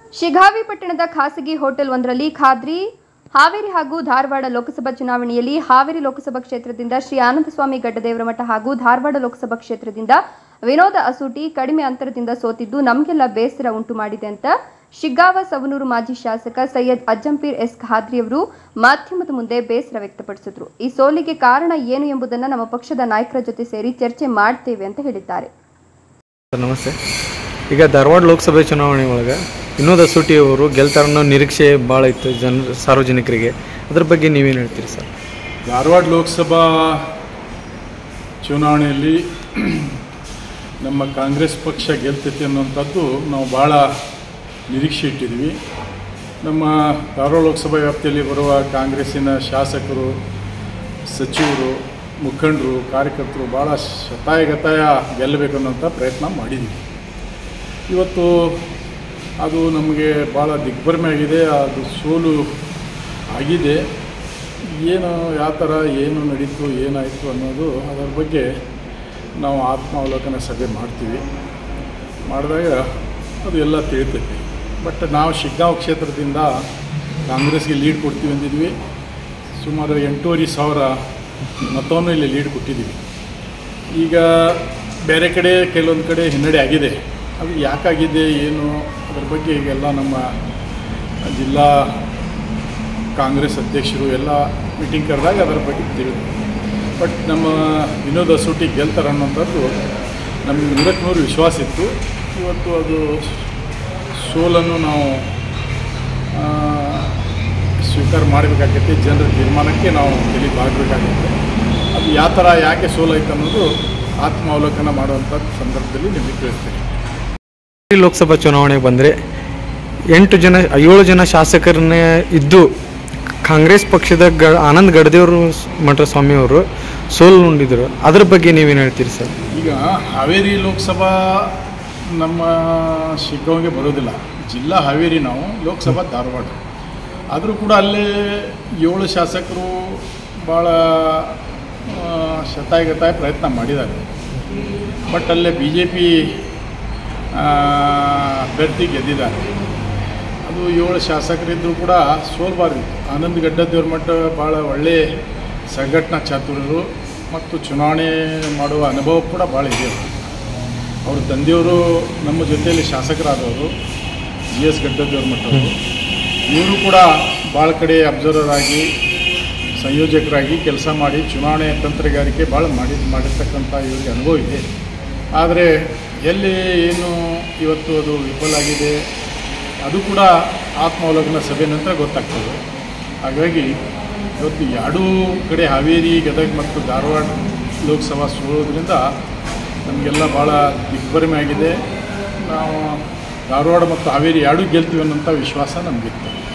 ಶಿಗ್ಗಾವಿ ಪಟ್ಟಣದ ಖಾಸಗಿ ಹೋಟೆಲ್ ಒಂದರಲ್ಲಿ ಖಾದ್ರಿ ಹಾವೇರಿ ಹಾಗೂ ಧಾರವಾಡ ಲೋಕಸಭಾ ಚುನಾವಣೆಯಲ್ಲಿ ಹಾವೇರಿ ಲೋಕಸಭಾ ಕ್ಷೇತ್ರದಿಂದ ಶ್ರೀ ಆನಂದಸ್ವಾಮಿ ಗಡ್ಡದೇವರಮಠ ಹಾಗೂ ಧಾರವಾಡ ಲೋಕಸಭಾ ಕ್ಷೇತ್ರದಿಂದ ವಿನೋದ ಅಸೂಟಿ ಕಡಿಮೆ ಅಂತರದಿಂದ ಸೋತಿದ್ದು ನಮಗೆಲ್ಲ ಬೇಸರ ಉಂಟು ಮಾಡಿದೆ ಅಂತ ಶಿಗ್ಗಾವ ಸವನೂರು ಮಾಜಿ ಶಾಸಕ ಸೈಯದ್ ಅಜ್ಜಂಪೀರ್ ಎಸ್ ಖಾದ್ರಿಯವರು ಮಾಧ್ಯಮದ ಮುಂದೆ ಬೇಸರ ವ್ಯಕ್ತಪಡಿಸಿದ್ರು ಈ ಸೋಲಿಗೆ ಕಾರಣ ಏನು ಎಂಬುದನ್ನು ನಮ್ಮ ಪಕ್ಷದ ನಾಯಕರ ಜೊತೆ ಸೇರಿ ಚರ್ಚೆ ಮಾಡ್ತೇವೆ ಅಂತ ಹೇಳಿದ್ದಾರೆ ಸರ್ ನಮಸ್ತೆ ಈಗ ಧಾರವಾಡ ಲೋಕಸಭೆ ಚುನಾವಣೆ ಒಳಗೆ ವಿನೋದ ಸೂಟಿ ಅವರು ಗೆಲ್ತಾರ ಅನ್ನೋ ನಿರೀಕ್ಷೆ ಭಾಳ ಇತ್ತು ಜನ ಸಾರ್ವಜನಿಕರಿಗೆ ಅದ್ರ ಬಗ್ಗೆ ನೀವೇನು ಹೇಳ್ತೀರಿ ಸರ್ ಧಾರವಾಡ ಲೋಕಸಭಾ ಚುನಾವಣೆಯಲ್ಲಿ ನಮ್ಮ ಕಾಂಗ್ರೆಸ್ ಪಕ್ಷ ಗೆಲ್ತೈತಿ ಅನ್ನೋಂಥದ್ದು ನಾವು ಭಾಳ ನಿರೀಕ್ಷೆ ಇಟ್ಟಿದ್ವಿ ನಮ್ಮ ಧಾರವಾಡ ಲೋಕಸಭಾ ವ್ಯಾಪ್ತಿಯಲ್ಲಿ ಬರುವ ಕಾಂಗ್ರೆಸ್ಸಿನ ಶಾಸಕರು ಸಚಿವರು ಮುಖಂಡರು ಕಾರ್ಯಕರ್ತರು ಭಾಳ ಶತಾಯಗತಾಯ ಗೆಲ್ಲಬೇಕು ಅನ್ನೋಂಥ ಪ್ರಯತ್ನ ಮಾಡಿದ್ವಿ ಇವತ್ತು ಅದು ನಮಗೆ ಭಾಳ ದಿಗ್ಭ್ರಮೆ ಆಗಿದೆ ಅದು ಸೋಲು ಆಗಿದೆ ಏನು ಯಾವ ಥರ ಏನು ನಡೀತು ಏನಾಯಿತು ಅನ್ನೋದು ಅದರ ಬಗ್ಗೆ ನಾವು ಆತ್ಮಾವಲೋಕನ ಸಭೆ ಮಾಡ್ತೀವಿ ಮಾಡಿದಾಗ ಅದು ಎಲ್ಲ ತಿಳಿತೈತಿ ಬಟ್ ನಾವು ಶಿಗ್ಗಾಂವ್ ಕ್ಷೇತ್ರದಿಂದ ಕಾಂಗ್ರೆಸ್ಗೆ ಲೀಡ್ ಕೊಡ್ತೀವಿ ಅಂದಿದ್ವಿ ಸುಮಾರು ಎಂಟೂವರೆ ಸಾವಿರ ಮತವನ್ನು ಇಲ್ಲಿ ಲೀಡ್ ಕೊಟ್ಟಿದ್ದೀವಿ ಈಗ ಬೇರೆ ಕಡೆ ಕೆಲವೊಂದು ಕಡೆ ಹಿನ್ನಡೆ ಆಗಿದೆ ಅದು ಯಾಕಾಗಿದೆ ಏನು ಅದ್ರ ಬಗ್ಗೆ ಈಗೆಲ್ಲ ನಮ್ಮ ಜಿಲ್ಲಾ ಕಾಂಗ್ರೆಸ್ ಅಧ್ಯಕ್ಷರು ಎಲ್ಲ ಮೀಟಿಂಗ್ ಕರೆದಾಗ ಅದರ ಬಗ್ಗೆ ತಿಳಿದು ಬಟ್ ನಮ್ಮ ವಿನೋದ್ ಅಸೂಟಿ ಗೆಲ್ತಾರೆ ಅನ್ನೋಂಥದ್ದು ನಮಗೆ ನೂರಕ್ಕೆ ನೂರು ವಿಶ್ವಾಸ ಇತ್ತು ಇವತ್ತು ಅದು ಸೋಲನ್ನು ನಾವು ಆ, ಸ್ವೀಕಾರ ಮಾಡಬೇಕಾಗತ್ತೆ ಜನರ ತೀರ್ಮಾನಕ್ಕೆ ನಾವು ತಲೆ ಬಾಗಬೇಕಾಗುತ್ತೆ ಅದು ಯಾವ ಥರ ಯಾಕೆ ಸೋಲಾಯ್ತು ಅನ್ನೋದು ಆತ್ಮಾವಲೋಕನ ಮಾಡುವಂಥ ಸಂದರ್ಭದಲ್ಲಿ ನಿಮಗೆ ತಿಳಿಸ್ತೀನಿ ಈ ಲೋಕಸಭಾ ಚುನಾವಣೆಗೆ ಬಂದರೆ ಎಂಟು ಜನ ಏಳು ಜನ ಶಾಸಕರನ್ನೇ ಇದ್ದು ಕಾಂಗ್ರೆಸ್ ಪಕ್ಷದ ಗ ಆನಂದ್ ಗಡ್ದೇವರು ಮಠ ಸ್ವಾಮಿಯವರು ಸೋಲು ನುಂಡಿದ್ರು ಅದ್ರ ಬಗ್ಗೆ ನೀವೇನು ಹೇಳ್ತೀರಿ ಸರ್ ಈಗ ಹಾವೇರಿ ಲೋಕಸಭಾ ನಮ್ಮ ಶಿಗ್ಗಾಂವ್ಗೆ ಬರೋದಿಲ್ಲ ಜಿಲ್ಲಾ ಹಾವೇರಿ ನಾವು ಲೋಕಸಭಾ ಧಾರವಾಡ ಆದರೂ ಕೂಡ ಅಲ್ಲೇ ಏಳು ಶಾಸಕರು ಭಾಳ ಆ, ಶತಾಯಗತಾಯ ಪ್ರಯತ್ನ ಮಾಡಿದ್ದಾರೆ ಬಟ್ ಅಲ್ಲೇ ಬಿ ಜೆ ಪಿ ಅಭ್ಯರ್ಥಿ ಗೆದ್ದಿದ್ದಾರೆ ಅದು ಏಳು ಶಾಸಕರಿದ್ದರೂ ಕೂಡ ಸೋಲ್ಬಾರ್ದಿತ್ತು ಆನಂದ್ ಗಡ್ಡದೇವ್ರ ಮಠ ಭಾಳ ಒಳ್ಳೆ ಸಂಘಟನಾ ಚಾತುರ್ಯರು ಮತ್ತು ಚುನಾವಣೆ ಮಾಡುವ ಅನುಭವ ಕೂಡ ಭಾಳ ಇದೆ ಅವ್ರಿಗೆ. ಅವ್ರ ತಂದೆಯವರು ನಮ್ಮ ಜೊತೆಯಲ್ಲಿ ಶಾಸಕರಾದವರು ಜಿ ಎಸ್ ಗಡ್ಡದೇವ್ರ ಮಠವರು ಇವರು ಕೂಡ ಭಾಳ ಕಡೆ ಅಬ್ಸರ್ವರ್ ಆಗಿ ಸಂಯೋಜಕರಾಗಿ ಕೆಲಸ ಮಾಡಿ ಚುನಾವಣೆ ತಂತ್ರಗಾರಿಕೆ ಭಾಳ ಮಾಡಿ ಮಾಡಿರ್ತಕ್ಕಂಥ ಇವರಿಗೆ ಅನುಭವ ಇದೆ ಆದರೆ ಎಲ್ಲಿ ಏನು ಇವತ್ತು ಅದು ವಿಫಲ ಆಗಿದೆ ಅದು ಕೂಡ ಆತ್ಮಾವಲೋಕನ ಸಭೆ ನಂತರ ಗೊತ್ತಾಗ್ತದೆ ಹಾಗಾಗಿ ಇವತ್ತು ಎರಡೂ ಕಡೆ ಹಾವೇರಿ ಗದಗ ಮತ್ತು ಧಾರವಾಡ ಲೋಕಸಭಾ ಸೋಲೋದ್ರಿಂದ ನಮಗೆಲ್ಲ ಭಾಳ ದಿಗ್ಭ್ರಮೆ ಆಗಿದೆ ನಾವು ಧಾರವಾಡ ಮತ್ತು ಹಾವೇರಿ ಎರಡೂ ಗೆಲ್ತೀವಿ ಅನ್ನೋಂಥ ವಿಶ್ವಾಸ ನಮಗಿತ್ತು